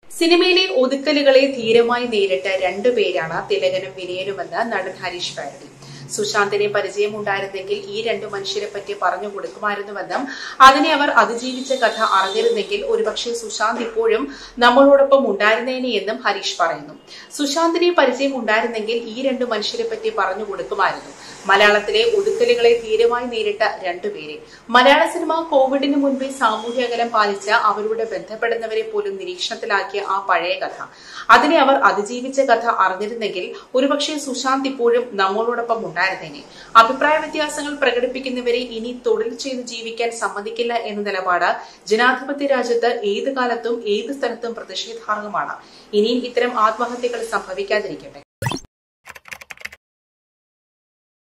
സിനിമയിലെ ഒതുക്കലുകളെ ധീരമായി നേരിട്ട രണ്ടുപേരാണ് തിലകനും വിനയനുമെന്ന് നടൻ ഹരീഷ് പാരടി സുശാന്തിനെ പരിചയമുണ്ടായിരുന്നെങ്കിൽ ഈ രണ്ടു മനുഷ്യരെ പറ്റി പറഞ്ഞു കൊടുക്കുമായിരുന്നുവെന്നും അതിനെ അവർ അതിജീവിച്ച കഥ അറിഞ്ഞിരുന്നെങ്കിൽ ഒരുപക്ഷെ സുശാന്ത് ഇപ്പോഴും നമ്മളോടൊപ്പം ഉണ്ടായിരുന്നേനെ എന്നും ഹരീഷ് പറയുന്നു സുശാന്തിനെ പരിചയം ഉണ്ടായിരുന്നെങ്കിൽ ഈ രണ്ടു മനുഷ്യരെ പറ്റി പറഞ്ഞു കൊടുക്കുമായിരുന്നു മലയാളത്തിലെ ഒതുക്കലുകളെ ധീരമായി നേരിട്ട രണ്ടുപേരെ മലയാള സിനിമ കോവിഡിന് മുൻപേ സാമൂഹ്യ അകലം പാലിച്ച അവരുടെ ബന്ധപ്പെടുന്നവരെ പോലും നിരീക്ഷണത്തിലാക്കിയ ആ പഴയ കഥ അതിനെ അവർ അതിജീവിച്ച കഥ അറിഞ്ഞിരുന്നെങ്കിൽ ഒരുപക്ഷെ സുശാന്ത് ഇപ്പോഴും നമ്മളോടൊപ്പം ഉണ്ടായിരുന്നേനെ അഭിപ്രായ വ്യത്യാസങ്ങൾ പ്രകടിപ്പിക്കുന്നവരെ ഇനി തൊഴിൽ ചെയ്ത് ജീവിക്കാൻ സമ്മതിക്കില്ല എന്ന നിലപാട് ജനാധിപത്യ രാജ്യത്ത് ഏത് കാലത്തും ഏത് സ്ഥലത്തും പ്രതിഷേധാർഹമാണ് ഇനിയും ഇത്തരം ആത്മഹത്യകൾ സംഭവിക്കാതിരിക്കട്ടെ